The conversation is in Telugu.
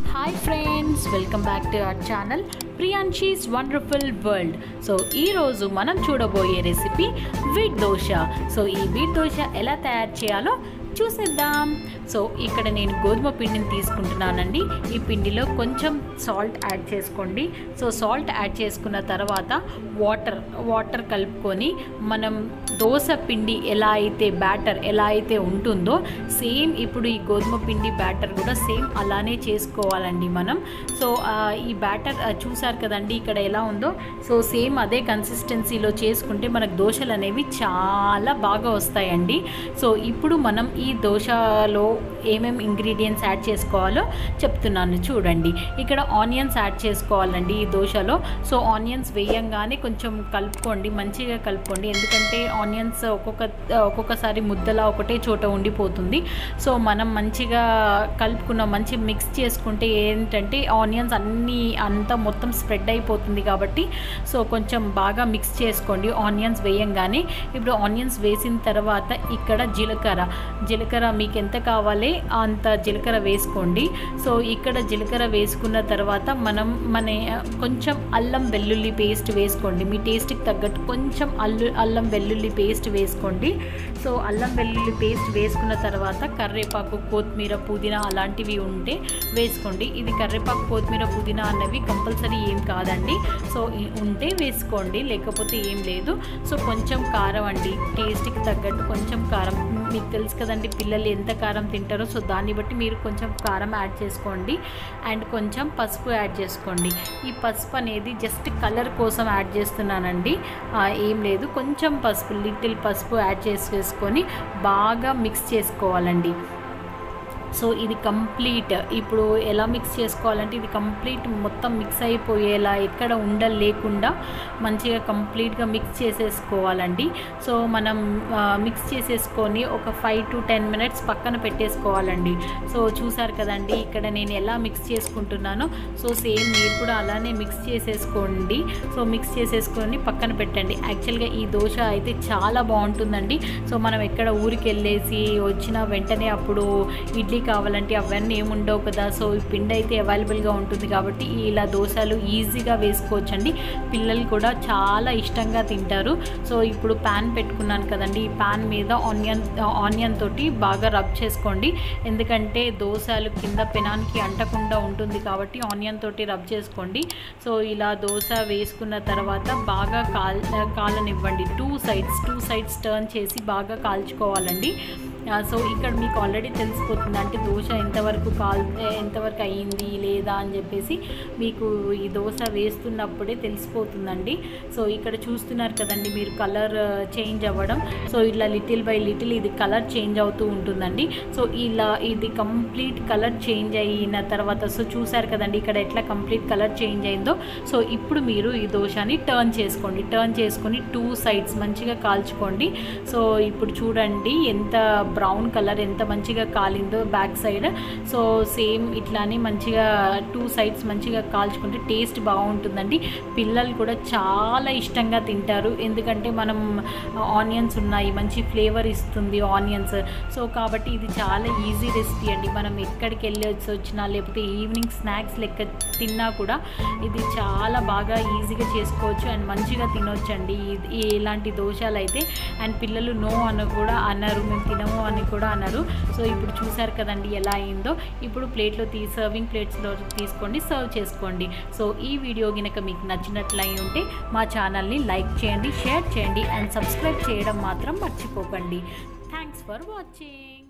hi friends welcome back to our channel Priyanshi's wonderful world so ఈరోజు మనం చూడబోయే రెసిపీ వీట్ దోశ సో ఈ వీట్ దోశ ఎలా తయారు చేయాలో చూసేద్దాం సో ఇక్కడ నేను గోధుమ పిండిని తీసుకుంటున్నానండి ఈ పిండిలో కొంచెం సాల్ట్ యాడ్ చేసుకోండి సో సాల్ట్ యాడ్ చేసుకున్న తర్వాత వాటర్ వాటర్ కలుపుకొని మనం దోశ పిండి ఎలా అయితే బ్యాటర్ ఎలా అయితే ఉంటుందో సేమ్ ఇప్పుడు ఈ గోధుమ పిండి బ్యాటర్ కూడా సేమ్ అలానే చేసుకోవాలండి మనం సో ఆ, ఈ బ్యాటర్ ఆ, చూసారు కదండి ఇక్కడ ఎలా ఉందో సో సేమ్ అదే కన్సిస్టెన్సీలో చేసుకుంటే మనకు దోశలు అనేవి చాలా బాగా వస్తాయండి సో ఇప్పుడు మనం ఈ దోశలో ఏమేమి ఇంగ్రీడియంట్స్ యాడ్ చేసుకోవాలో చెప్తున్నాను చూడండి ఇక్కడ ఆనియన్స్ యాడ్ చేసుకోవాలండి ఈ దోశలో సో ఆనియన్స్ వేయంగానే కొంచెం కలుపుకోండి మంచిగా కలుపుకోండి ఎందుకంటే ఆనియన్స్ ఒక్కొక్క ఒక్కొక్కసారి ముద్దలా ఒకటే చోట ఉండిపోతుంది సో మనం మంచిగా కలుపుకున్న మంచి మిక్స్ చేసుకుంటే ఏంటంటే ఆనియన్స్ అన్నీ అంతా మొత్తం స్ప్రెడ్ అయిపోతుంది కాబట్టి సో కొంచెం బాగా మిక్స్ చేసుకోండి ఆనియన్స్ వేయంగానే ఇప్పుడు ఆనియన్స్ వేసిన తర్వాత ఇక్కడ జీలకర్ర జీలకర్ర మీకు ఎంత కావాలి అంత జీలకర్ర వేసుకోండి సో ఇక్కడ జీలకర్ర వేసుకున్న తర్వాత మనం మన కొంచెం అల్లం వెల్లుల్లి పేస్ట్ వేసుకోండి మీ టేస్ట్కి తగ్గట్టు కొంచెం అల్లు అల్లం వెల్లుల్లి పేస్ట్ వేసుకోండి సో అల్లం వెల్లుల్లి పేస్ట్ వేసుకున్న తర్వాత కరివేపాకు కొత్తిమీర పుదీనా అలాంటివి ఉంటే వేసుకోండి ఇది కరివేపాకు కొత్తిమీర పుదీనా అన్నవి కంపల్సరీ ఏం కాదండి సో ఈ- ఉంటే వేసుకోండి లేకపోతే ఏం లేదు సో కొంచెం కారం అండి టేస్ట్కి తగ్గట్టు కొంచెం కారం మీకు తెలుసు కదండి పిల్లలు ఎంత కారం తింటారో సో దాన్ని బట్టి మీరు కొంచెం కారం యాడ్ చేసుకోండి అండ్ కొంచెం పసుపు యాడ్ చేసుకోండి ఈ పసుపు అనేది జస్ట్ కలర్ కోసం యాడ్ చేస్తున్నానండి ఆ, ఏం లేదు కొంచెం పసుపు లిటిల్ పసుపు యాడ్ చేసేసుకొని బాగా మిక్స్ చేసుకోవాలండి సో ఇది కంప్లీట్ ఇప్పుడు ఎలా మిక్స్ చేసుకోవాలంటే ఇది కంప్లీట్ మొత్తం మిక్స్ అయిపోయేలా ఎక్కడ ఉండలు లేకుండా మంచిగా కంప్లీట్గా మిక్స్ చేసేసుకోవాలండి సో మనం ఆ, మిక్స్ చేసేసుకొని ఒక ఫైవ్ టు టెన్ మినిట్స్ పక్కన పెట్టేసుకోవాలండి సో చూసారు కదండి ఇక్కడ నేను ఎలా మిక్స్ చేసుకుంటున్నానో సో సేమ్ మీరు కూడా అలానే మిక్స్ చేసేసుకోండి సో మిక్స్ చేసేసుకొని పక్కన పెట్టండి యాక్చువల్గా ఈ దోశ అయితే చాలా బాగుంటుందండి సో మనం ఎక్కడ ఊరికి వెళ్ళేసి వచ్చిన వెంటనే అప్పుడు ఇడ్లీ కావాలంటే అవన్నీ ఏమి ఉండవు కదా సో ఈ పిండి అయితే అవైలబుల్గా ఉంటుంది కాబట్టి ఇలా దోశలు ఈజీగా వేసుకోవచ్చండి పిల్లలు కూడా చాలా ఇష్టంగా తింటారు సో ఇప్పుడు ప్యాన్ పెట్టుకున్నాను కదండి ఈ ప్యాన్ మీద ఆనియన్ ఆనియన్ తోటి బాగా రబ్ చేసుకోండి ఎందుకంటే దోశలు కింద పెనానికి అంటకుండా ఉంటుంది కాబట్టి ఆనియన్ తోటి రబ్ చేసుకోండి సో ఇలా దోశ వేసుకున్న తర్వాత బాగా కాల్ కాలనివ్వండి two sides two sides turn చేసి బాగా కాల్చుకోవాలండి ఆ, సో ఇక్కడ మీకు ఆల్రెడీ తెలిసిపోతుంది అంటే దోశ ఎంతవరకు కాల్ ఎంతవరకు అయ్యింది లేదా అని చెప్పేసి మీకు ఈ దోశ వేస్తున్నప్పుడే తెలిసిపోతుందండి సో ఇక్కడ చూస్తున్నారు కదండి మీరు కలర్ చేంజ్ అవ్వడం సో ఇట్లా లిటిల్ బై లిటిల్ ఇది కలర్ చేంజ్ అవుతూ ఉంటుందండి సో ఇలా ఇది కంప్లీట్ కలర్ చేంజ్ అయిన తర్వాత సో చూసారు కదండి ఇక్కడ ఎట్లా కంప్లీట్ కలర్ చేంజ్ అయిందో సో ఇప్పుడు మీరు ఈ దోశని టర్న్ చేసుకోండి టర్న్ చేసుకొని టూ సైడ్స్ మంచిగా కాల్చుకోండి సో ఇప్పుడు చూడండి ఎంత బ్రౌన్ కలర్ ఎంత మంచిగా కాలిందో బ్యాక్ సైడ్ సో సేమ్ ఇట్లానే మంచిగా టూ సైడ్స్ మంచిగా కాల్చుకుంటే టేస్ట్ బాగుంటుందండి పిల్లలు కూడా చాలా ఇష్టంగా తింటారు ఎందుకంటే మనం ఆనియన్స్ ఉన్నాయి మంచి ఫ్లేవర్ ఇస్తుంది ఆనియన్స్ సో కాబట్టి ఇది చాలా ఈజీ రెసిపీ అండి మనం ఎక్కడికి వెళ్ళి వచ్చి వచ్చినా లేకపోతే ఈవినింగ్ స్నాక్స్ లెక్క తిన్నా కూడా ఇది చాలా బాగా ఈజీగా చేసుకోవచ్చు అండ్ మంచిగా తినొచ్చు అండి ఇది- ఈ ఇలాంటి దోశలు అయితే అండ్ పిల్లలు నో అని కూడా అన్నారు మేము తినము అని కూడా అన్నారు సో ఇప్పుడు చూసారు కదండి ఎలా అయిందో ఇప్పుడు ప్లేట్లో తీ సర్వింగ్ ప్లేట్స్లో తీసుకోండి సర్వ్ చేసుకోండి సో ఈ వీడియో కనుక మీకు నచ్చినట్లయి ఉంటే మా ఛానల్ని లైక్ చేయండి షేర్ చేయండి అండ్ సబ్స్క్రైబ్ చేయడం మాత్రం మర్చిపోకండి థ్యాంక్స్ ఫర్ వాచింగ్